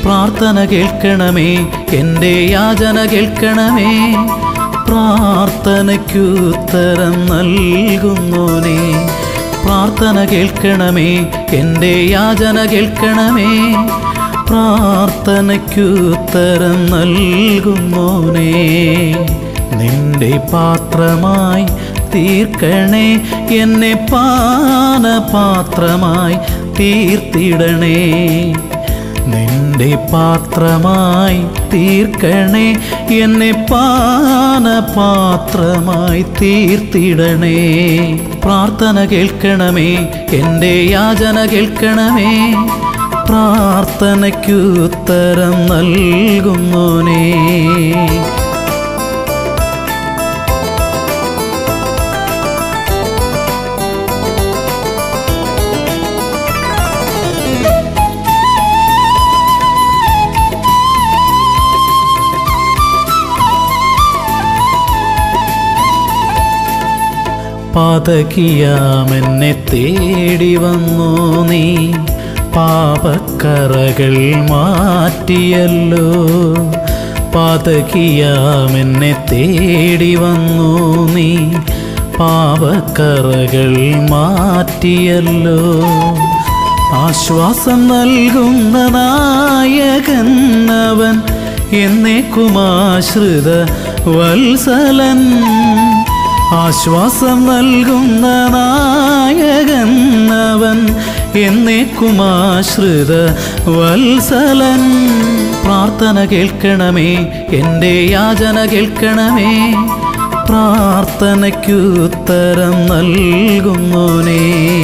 പ്രാർത്ഥന കേൾക്കണമേ എൻ്റെ യാചന കേൾക്കണമേ പ്രാർത്ഥനയ്ക്കുത്തരം നൽകുന്നോനെ പ്രാർത്ഥന കേൾക്കണമേ എൻ്റെ യാചന കേൾക്കണമേ പ്രാർത്ഥനയ്ക്കുത്തരം നൽകുന്നോനെ നിന്റെ പാത്രമായി തീർക്കണേ എന്നെ പാനപാത്രമായി തീർത്തിടണേ നിന്റെ പാത്രമായി തീർക്കണേ എന്നെ പാനപാത്രമായി തീർത്തിടണേ പ്രാർത്ഥന കേൾക്കണമേ എൻ്റെ യാചന കേൾക്കണമേ പ്രാർത്ഥനയ്ക്കുത്തരം നൽകുന്നോനേ പാതകിയാമെന്നെ തേടി വന്നു നീ പാപക്കറകൾ മാറ്റിയല്ലോ പാതകിയാമെന്നെ തേടി വന്നു നീ പാപക്കറകൾ മാറ്റിയല്ലോ ആശ്വാസം നൽകുന്ന നായകൻ അവൻ എന്നേക്കുമാശ്രിത വത്സലൻ ആശ്വാസം നൽകുന്ന നായകൻ അവൻ എന്നേക്കുമാശ്രിത വത്സലൻ പ്രാർത്ഥന കേൾക്കണമേ എൻ്റെ യാചന കേൾക്കണമേ പ്രാർത്ഥനയ്ക്കുത്തരം നൽകുന്നോനേ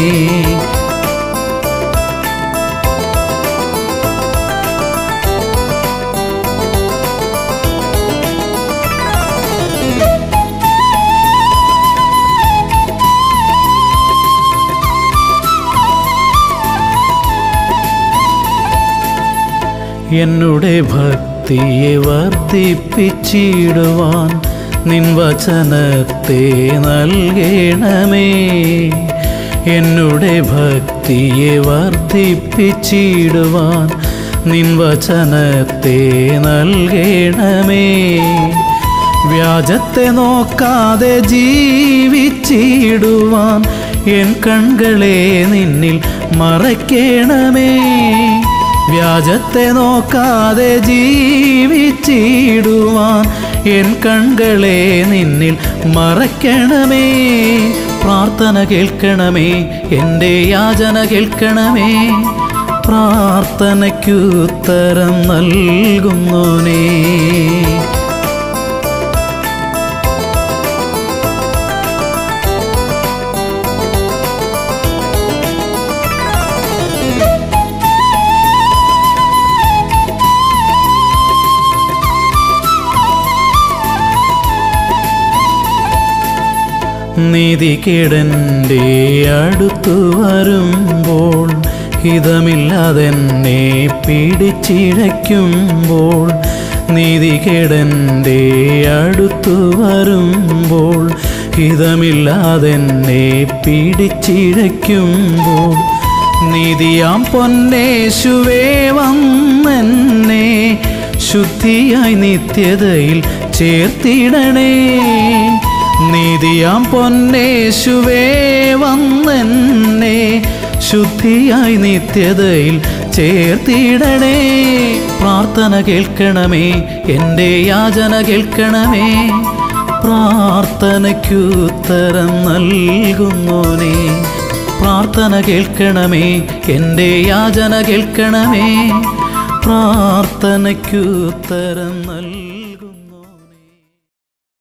എന്നുടെ ഭക്തിയെ വർദ്ധിപ്പിച്ചിടുവാൻ നിൻ വചനത്തെ നൽകണമേ എന്നുടെ ഭക്തിയെ വർദ്ധിപ്പിച്ചിടുവാൻ നിൻ വചനത്തെ നൽകണമേ വ്യാജത്തെ നോക്കാതെ ജീവിച്ചിടുവാൻ എൻ കൺകളെ നിന്നിൽ മറയ്ക്കണമേ വ്യാജത്തെ നോക്കാതെ ജീവിച്ചിടുവാൻ എൻ കൺകളെ നിന്നിൽ മറയ്ക്കണമേ പ്രാർത്ഥന കേൾക്കണമേ എൻ്റെ യാചന കേൾക്കണമേ പ്രാർത്ഥനയ്ക്കുത്തരം നൽകുന്നോനേ നീതികേടൻ്റെ അടുത്തു വരുമ്പോൾ ഹിതമില്ലാതെന്നെ പിടിച്ചിഴയ്ക്കുമ്പോൾ നീതികേടൻ്റെ അടുത്തു വരുമ്പോൾ ഹിതമില്ലാതെന്നെ പിടിച്ചിഴയ്ക്കുമ്പോൾ നീതിയാം പൊന്നേശുവേ വന്നെന്നെ ശുദ്ധിയായി നിത്യതയിൽ ചേർത്തിടണേ നീതിയാം പൊന്നേശുവേ വന്നെന്നെ ശുദ്ധിയായി നിത്യതയിൽ ചേർത്തിടണേ പ്രാർത്ഥന കേൾക്കണമേ എൻ്റെ യാചന കേൾക്കണമേ പ്രാർത്ഥനയ്ക്കുത്തരം നൽകുന്നോനേ പ്രാർത്ഥന കേൾക്കണമേ എൻ്റെ യാചന കേൾക്കണമേ പ്രാർത്ഥനയ്ക്കുത്തരം നൽകും